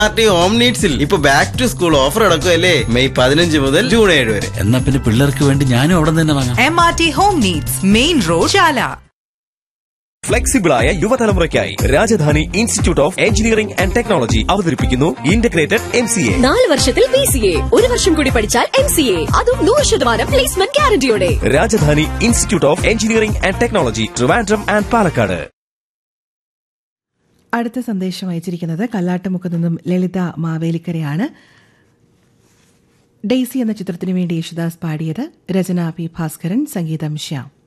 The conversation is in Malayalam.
പാർട്ടി ഹോം നീഡ്സിൽ ഇപ്പൊ ബാക്ക് ടു സ്കൂൾ ഓഫർ നടക്കുമല്ലേ മെയ് പതിനഞ്ച് മുതൽ ജൂൺ ഏഴ് വരെ എന്നാ പിന്നെ പിള്ളേർക്ക് വേണ്ടി ഞാനും അവിടെ തന്നെ വാങ്ങാം M R T home needs main road Chala ഫ്ലെക്സിബിളായ യുവതലമുറയ്ക്കായി Rajadhani institute of engineering and technology അവതരിപ്പിക്കുന്നു ഇന്റഗ്രേറ്റഡ് എം സി എ നാല് വർഷത്തിൽ ബി സി എ ഒരു വർഷം കൂടി പഠിച്ചാൽ എം സി എ അതും നൂറ് ശതമാനം പ്ലേസ്മെന്റ് ഗ്യാരണ്ടിയോടെ Rajadhani institute of engineering and technology Trivandrum and Palakkad അടുത്ത സന്ദേശം അയച്ചിരിക്കുന്നത് കല്ലാട്ടുമുക്ക് നിന്നും ലളിത മാവേലിക്കരയാണ് ഡെയ്സി എന്ന ചിത്രത്തിനു വേണ്ടി യേശുദാസ് പാടിയത് രചന പി ഭാസ്കരൻ സംഗീതം ശ്യാം